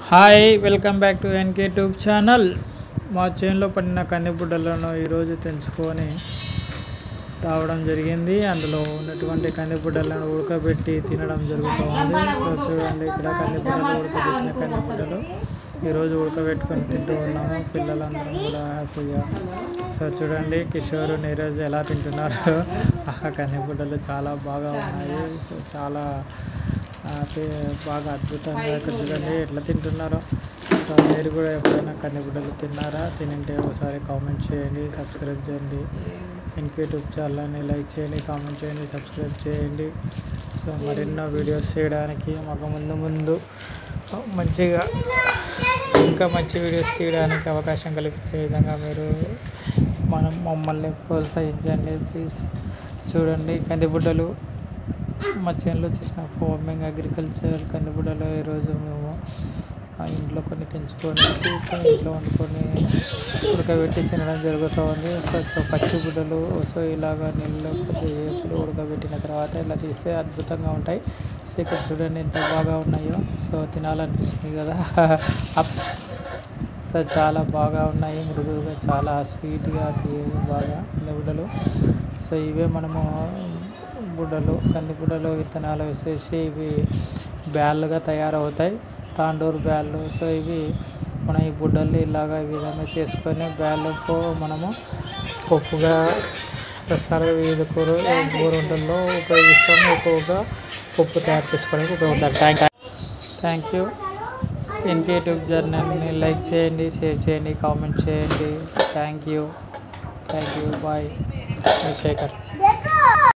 hi welcome back to NK tube channel మా చేనులో పడిన కందిబుడ్డలను ఈరోజు తెంచుకొని రావడం జరిగింది అందులో ఉన్నటువంటి కందిబుడ్డలను ఉడకబెట్టి తినడం జరుగుతుంది సో చూడండి ఇక్కడ కందిబుడ్డలు ఉడకబెట్టిన కందిబుడ్డలు ఈరోజు ఉడకబెట్టుకొని తింటూ ఉన్నాము పిల్లలందరం కూడా హ్యాపీగా సో చూడండి కిషోర్ నీరజ్ ఎలా తింటున్నారు ఆ కందిబుడ్డలు చాలా బాగా ఉన్నాయి సో చాలా హ్యాపీ బాగా అద్భుతంగా ఇక్కడ చూడండి ఎట్లా తింటున్నారో సో మీరు కూడా ఎప్పుడైనా కందిబుడ్డలు తిన్నారా తినింటే ఒకసారి కామెంట్ చేయండి సబ్స్క్రైబ్ చేయండి ఎన్కే యూట్యూబ్ ఛానల్ని లైక్ చేయండి కామెంట్ చేయండి సబ్స్క్రైబ్ చేయండి సో మరెన్నో వీడియోస్ చేయడానికి మాకు ముందు ముందు మంచిగా ఇంకా మంచి వీడియోస్ తీయడానికి అవకాశం కల్పించే విధంగా మీరు మనం మమ్మల్ని ప్రోత్సహించండి ప్లీజ్ చూడండి కందిబుడ్డలు మా చేనులో చేసిన ఫార్మింగ్ అగ్రికల్చర్ కందిబుడ్డలో ఈరోజు మేము ఆ ఇంట్లో కొన్ని తెంచుకొని ఇంట్లో వండుకొని ఉడకబెట్టి తినడం జరుగుతూ ఉంది సో సో పచ్చి గుడ్డలు సో ఇలాగ నీళ్ళు కొద్దిసేపు ఉడకబెట్టిన తర్వాత ఇలా తీస్తే అద్భుతంగా ఉంటాయి సో ఇక్కడ చూడండి ఎంత బాగా ఉన్నాయో సో తినాలనిపిస్తుంది కదా అప్ సో చాలా బాగా ఉన్నాయి మృదువుగా చాలా స్వీట్గా తీయగా బాగా గుడ్డలు సో ఇవే మనము బుడ్డలు కంది బుడ్డలు విత్తనాలు వేసేసి ఇవి బ్యాళ్ళుగా తయారవుతాయి తాండూరు బ్యాళ్ళు సో ఇవి మనం ఈ బుడ్డల్ని ఇలాగా ఈ విధంగా చేసుకొని బ్యాళ్ళకు మనము పప్పుగా రసాలు వివిధ కూర కూర వంటల్లో ఉపయోగిస్తాము ఎక్కువగా పప్పు తయారు చేసుకోవడానికి ఉపయోగపడతారు thank thank you NK YouTube ఛానల్ని లైక్ చేయండి షేర్ చేయండి కామెంట్ చేయండి thank you thank you bye Shekhar